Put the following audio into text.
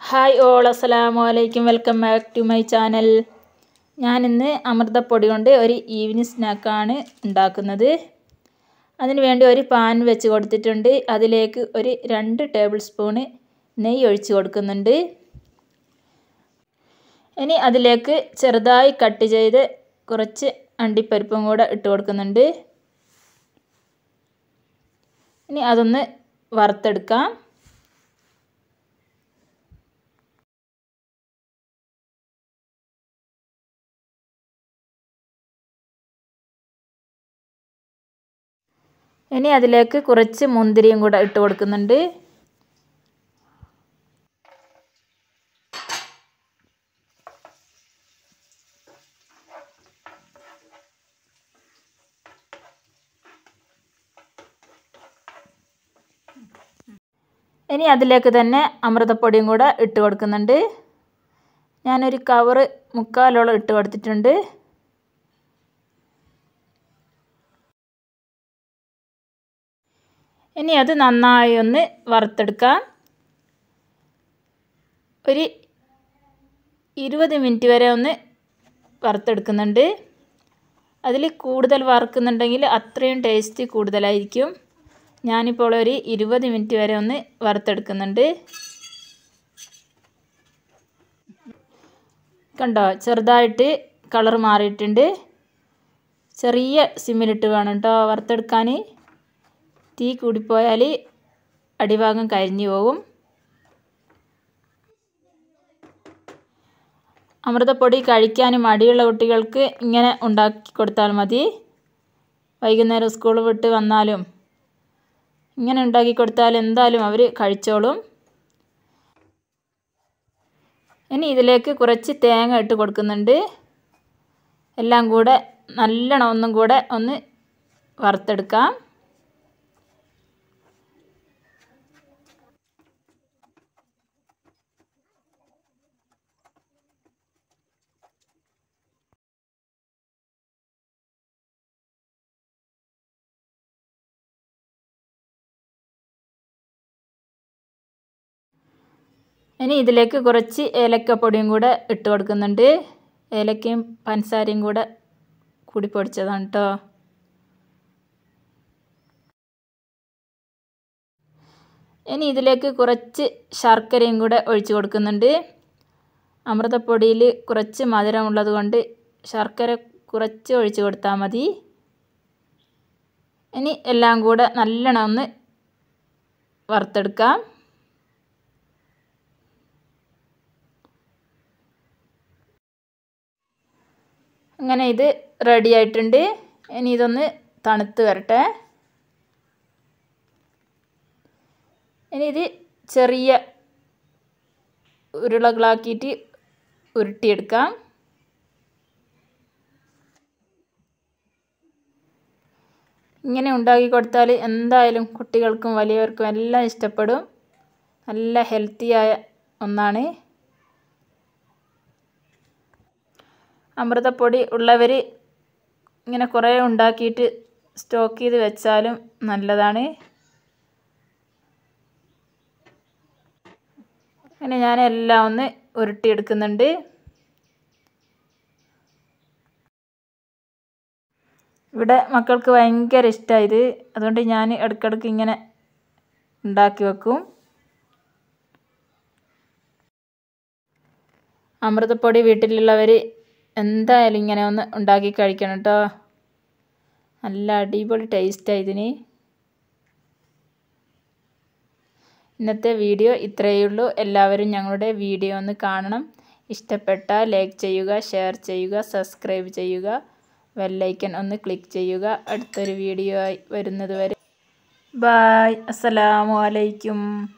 hi all അസ്സലാമു അലൈക്കും welcome back to my channel ഞാനിന്ന് അമൃതപ്പൊടി കൊണ്ട് ഒരു ഈവനിങ് സ്നാക്കാണ് ഉണ്ടാക്കുന്നത് അതിന് വേണ്ടി ഒരു പാൻ വെച്ച് കൊടുത്തിട്ടുണ്ട് അതിലേക്ക് ഒരു രണ്ട് ടേബിൾ സ്പൂണ് നെയ്യ് ഒഴിച്ച് കൊടുക്കുന്നുണ്ട് ഇനി അതിലേക്ക് ചെറുതായി കട്ട് ചെയ്ത് കുറച്ച് അണ്ടിപ്പരിപ്പും കൂടെ ഇട്ട് കൊടുക്കുന്നുണ്ട് ഇനി അതൊന്ന് വറുത്തെടുക്കാം ഇനി അതിലേക്ക് കുറച്ച് മുന്തിരിയും കൂടെ ഇട്ട് കൊടുക്കുന്നുണ്ട് ഇനി അതിലേക്ക് തന്നെ അമൃതപ്പൊടിയും കൂടെ ഇട്ട് കൊടുക്കുന്നുണ്ട് ഞാനൊരു കവറ് മുക്കാലോളം ഇട്ട് കൊടുത്തിട്ടുണ്ട് ഇനി അത് നന്നായി ഒന്ന് വറുത്തെടുക്കാം ഒരു ഇരുപത് മിനിറ്റ് വരെ ഒന്ന് വറുത്തെടുക്കുന്നുണ്ട് അതിൽ കൂടുതൽ വറുക്കുന്നുണ്ടെങ്കിൽ അത്രയും ടേസ്റ്റ് കൂടുതലായിരിക്കും ഞാനിപ്പോൾ ഒരു ഇരുപത് മിനിറ്റ് വരെ ഒന്ന് വറുത്തെടുക്കുന്നുണ്ട് കണ്ടോ ചെറുതായിട്ട് കളർ മാറിയിട്ടുണ്ട് ചെറിയ സിമ്മിലിട്ട് വേണം കേട്ടോ വറുത്തെടുക്കാൻ തീ കൂടിപ്പോയാൽ അടിഭാഗം കരിഞ്ഞു പോകും അമൃതപ്പൊടി കഴിക്കാൻ മടിയുള്ള കുട്ടികൾക്ക് ഇങ്ങനെ ഉണ്ടാക്കി കൊടുത്താൽ മതി വൈകുന്നേരം സ്കൂൾ വിട്ട് വന്നാലും ഇങ്ങനെ ഉണ്ടാക്കി കൊടുത്താൽ എന്തായാലും അവർ കഴിച്ചോളും ഇനി ഇതിലേക്ക് കുറച്ച് തേങ്ങ ഇട്ട് കൊടുക്കുന്നുണ്ട് എല്ലാം കൂടെ നല്ലോണം ഒന്നും കൂടെ ഒന്ന് വറുത്തെടുക്കാം ഇനി ഇതിലേക്ക് കുറച്ച് ഏലക്കപ്പൊടിയും കൂടെ ഇട്ട് കൊടുക്കുന്നുണ്ട് ഏലക്കയും പഞ്ചസാരയും കൂടെ കൂടി പൊടിച്ചതാണ് കേട്ടോ ഇനി ഇതിലേക്ക് കുറച്ച് ശർക്കരയും കൂടെ ഒഴിച്ച് കൊടുക്കുന്നുണ്ട് അമൃതപ്പൊടിയിൽ കുറച്ച് മധുരമുള്ളത് കൊണ്ട് ശർക്കര കുറച്ച് ഒഴിച്ച് കൊടുത്താൽ മതി ഇനി എല്ലാം കൂടെ നല്ലോണം ഒന്ന് വറുത്തെടുക്കാം അങ്ങനെ ഇത് റെഡി ആയിട്ടുണ്ട് ഇനി ഇതൊന്ന് തണുത്ത് വരട്ടെ ഇനി ഇത് ചെറിയ ഉരുളകളാക്കിയിട്ട് ഉരുട്ടിയെടുക്കാം ഇങ്ങനെ ഉണ്ടാക്കി കൊടുത്താൽ എന്തായാലും കുട്ടികൾക്കും വലിയവർക്കും എല്ലാം ഇഷ്ടപ്പെടും നല്ല ഹെൽത്തിയായ ഒന്നാണ് അമൃതപ്പൊടി ഉള്ളവർ ഇങ്ങനെ കുറേ ഉണ്ടാക്കിയിട്ട് സ്റ്റോക്ക് ചെയ്ത് വെച്ചാലും നല്ലതാണ് അങ്ങനെ ഞാൻ എല്ലാം ഒന്ന് ഉരുട്ടിയെടുക്കുന്നുണ്ട് ഇവിടെ മക്കൾക്ക് ഭയങ്കര ഇഷ്ടമായത് അതുകൊണ്ട് ഞാൻ ഇടയ്ക്കിടയ്ക്ക് ഇങ്ങനെ ഉണ്ടാക്കി വെക്കും അമൃതപ്പൊടി വീട്ടിലുള്ളവർ എന്തായാലും ഇങ്ങനെ ഒന്ന് ഉണ്ടാക്കി കഴിക്കണം കേട്ടോ നല്ല അടിപൊളി ടേസ്റ്റാണ് ഇതിന് ഇന്നത്തെ വീഡിയോ ഇത്രയേ ഉള്ളൂ എല്ലാവരും ഞങ്ങളുടെ വീഡിയോ ഒന്ന് കാണണം ഇഷ്ടപ്പെട്ടാൽ ലൈക്ക് ചെയ്യുക ഷെയർ ചെയ്യുക സബ്സ്ക്രൈബ് ചെയ്യുക ബെല്ലൈക്കൻ ഒന്ന് ക്ലിക്ക് ചെയ്യുക അടുത്തൊരു വീഡിയോ ആയി വരുന്നത് വരെ ബായ് അസ്സലാമു അലൈക്കും